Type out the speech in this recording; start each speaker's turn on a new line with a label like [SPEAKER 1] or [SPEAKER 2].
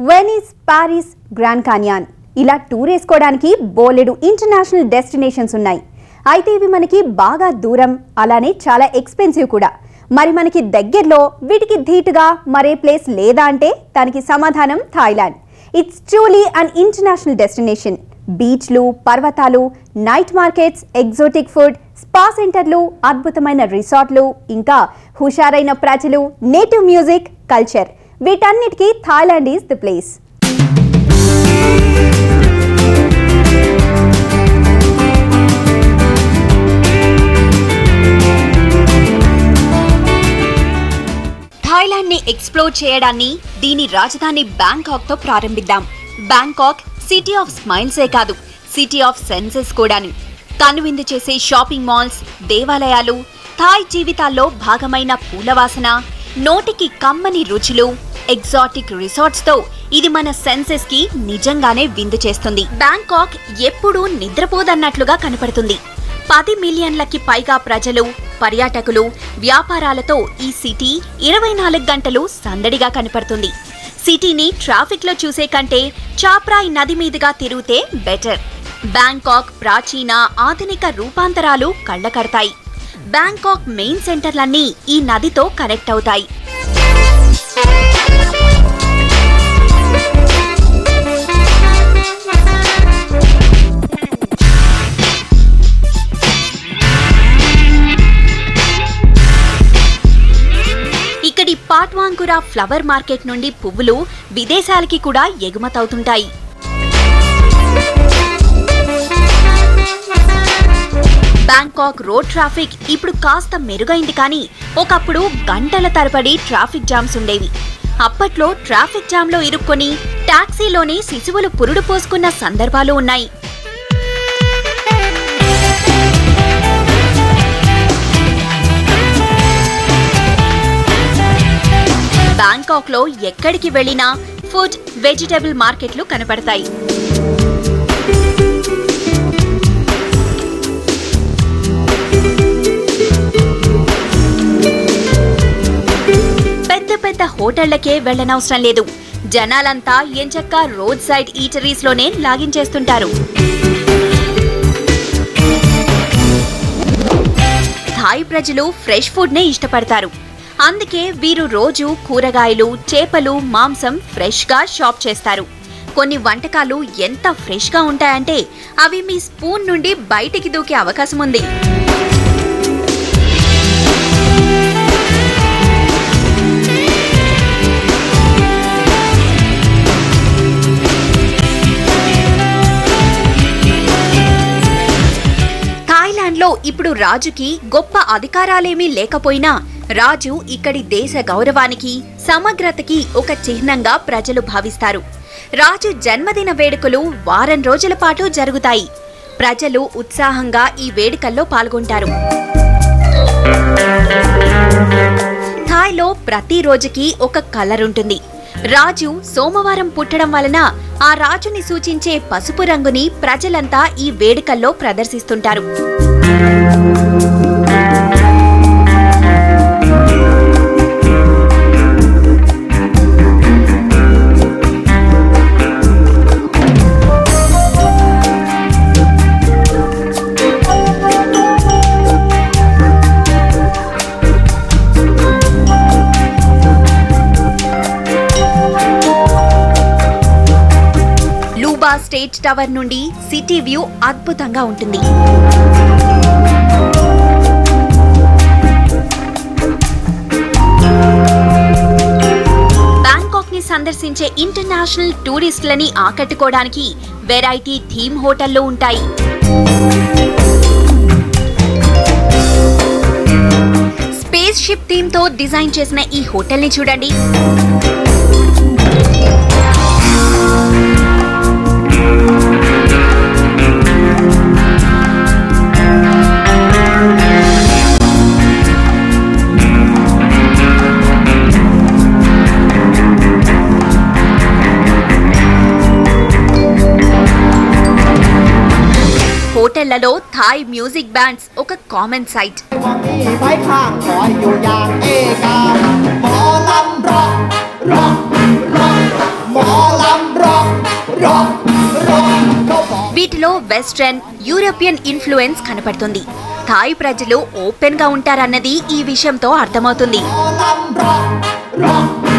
[SPEAKER 1] Venice Paris grand కాన్యాన్ ఇలా tour వేసుకోవడానికి బోలెడు ఇంటర్నేషనల్ డెస్టినేషన్స్ ఉన్నాయి అయితే ఇవి మనకి బాగా దూరం అలానే చాలా ఎక్స్పెన్సివ్ కూడా మరి మనకి దగ్గరలో వీటికి ధీటుగా మరే ప్లేస్ లేదా అంటే దానికి సమాధానం Thailand it's truly an international destination బీచ్లు పర్వతాలు night markets exotic food spa సెంటర్లు అద్భుతమైన రిసార్ట్లు ఇంకా హుషారైన ప్రజలు నేటివ్ మ్యూజిక్ కల్చర్ వీటన్నిటికీ Thailand is the place
[SPEAKER 2] Thailand ని ఎక్స్ప్లోర్ చేయడాన్ని దీని రాజధాని బ్యాంకాక్ తో ప్రారంభిద్దాం బ్యాంకాక్ సిటీ ఆఫ్ స్మైల్సే కాదు సిటీ ఆఫ్ సెన్సెస్ కూడాను కనువిందు చేసే షాపింగ్ మాల్స్ దేవాలయాలు థాయ్ జీవితాల్లో భాగమైన పూలవాసన నోటికి కమ్మని రుచులు ఎగ్జాటిక్ రిసార్ట్స్ తో ఇది మన సెన్సెస్ కి నిజంగానే విందు చేస్తుంది బ్యాంకాక్ ఎప్పుడూ నిద్రపోదన్నట్లుగా కనపడుతుంది పది మిలియన్లకి పైగా ప్రజలు పర్యాటకులు వ్యాపారాలతో ఈ సిటీ ఇరవై నాలుగు గంటలు సందడిగా కనపడుతుంది సిటీని ట్రాఫిక్ లో చూసే కంటే చాప్రాయ్ నది మీదుగా తిరిగితే బెటర్ బ్యాంకాక్ ప్రాచీన ఆధునిక రూపాంతరాలు కళ్ళ కడతాయి బ్యాంకాక్ మెయిన్ సెంటర్లన్నీ ఈ నదితో కనెక్ట్ అవుతాయి ఇక్కడి పాట్వాంకురా ఫ్లవర్ మార్కెట్ నుండి పువ్వులు విదేశాలకి కూడా ఎగుమతవుతుంటాయి బ్యాంకాక్ రోడ్ ట్రాఫిక్ ఇప్పుడు కాస్త మెరుగైంది కానీ ఒకప్పుడు గంటల తరబడి ట్రాఫిక్ జామ్స్ ఉండేవి అప్పట్లో ట్రాఫిక్ జామ్లో ఇరుక్కొని టాక్సీలోనే శిశువులు పురుడు పోసుకున్న సందర్భాలు ఉన్నాయి బ్యాంకాక్ లో ఎక్కడికి వెళ్ళినా ఫుడ్ వెజిటబుల్ మార్కెట్లు కనపడతాయి పెద్ద పెద్ద హోటళ్లకే వెళ్ళనవసరం లేదు జనాలంతా ఎంచక్క రోడ్ సైడ్ ఈటరీస్ లోనే లాగించేస్తుంటారు థాయ్ ప్రజలు ఫ్రెష్ ఫుడ్ నే ఇష్టపడతారు అందుకే వీరు రోజు కూరగాయలు చేపలు మాంసం ఫ్రెష్ గా షాప్ చేస్తారు కొన్ని వంటకాలు ఎంత ఫ్రెష్ గా ఉంటాయంటే అవి మీ స్పూన్ నుండి బయటికి దూకే అవకాశం ఉంది థాయిలాండ్లో ఇప్పుడు రాజుకి గొప్ప అధికారాలేమీ లేకపోయినా రాజు ఇక్కడి దేశ గౌరవానికి సమగ్రతకి ఒక చిహ్నంగా ప్రజలు భావిస్తారు రాజు జన్మదిన వేడుకలు వారం రోజుల పాటు జరుగుతాయి ప్రజలు ఉత్సాహంగా ఈ వేడుకల్లో పాల్గొంటారు థాయ్లో ప్రతి రోజుకి ఒక కలర్ ఉంటుంది రాజు సోమవారం పుట్టడం వలన ఆ రాజుని సూచించే పసుపు రంగుని ప్రజలంతా ఈ వేడుకల్లో ప్రదర్శిస్తుంటారు లూబా స్టేట్ టవర్ నుండి సిటీ వ్యూ అద్భుతంగా ఉంటుంది బ్యాంకాక్ ని సందర్శించే ఇంటర్నేషనల్ టూరిస్టులని ఆకట్టుకోవడానికి వెరైటీ థీమ్ హోటళ్లు ఉంటాయి స్పేస్ షిప్ థీమ్ తో డిజైన్ చేసిన ఈ హోటల్ ని చూడండి హోటళ్లలో థాయ్ మ్యూజిక్ బ్యాండ్స్ ఒక కామన్ సైట్
[SPEAKER 3] วังนี้ไว้ข้างคอยอยู่อย่างเอกาหมอลำร็อกร็อกร็อกหมอล
[SPEAKER 2] వీటిలో వెస్ట్రన్ యూరోపియన్ ఇన్ఫ్లుయెన్స్ కనపడుతుంది థాయ్ ప్రజలు ఓపెన్ గా ఉంటారన్నది ఈ విషయంతో అర్థమవుతుంది
[SPEAKER 3] หมอลำร็อกร็อก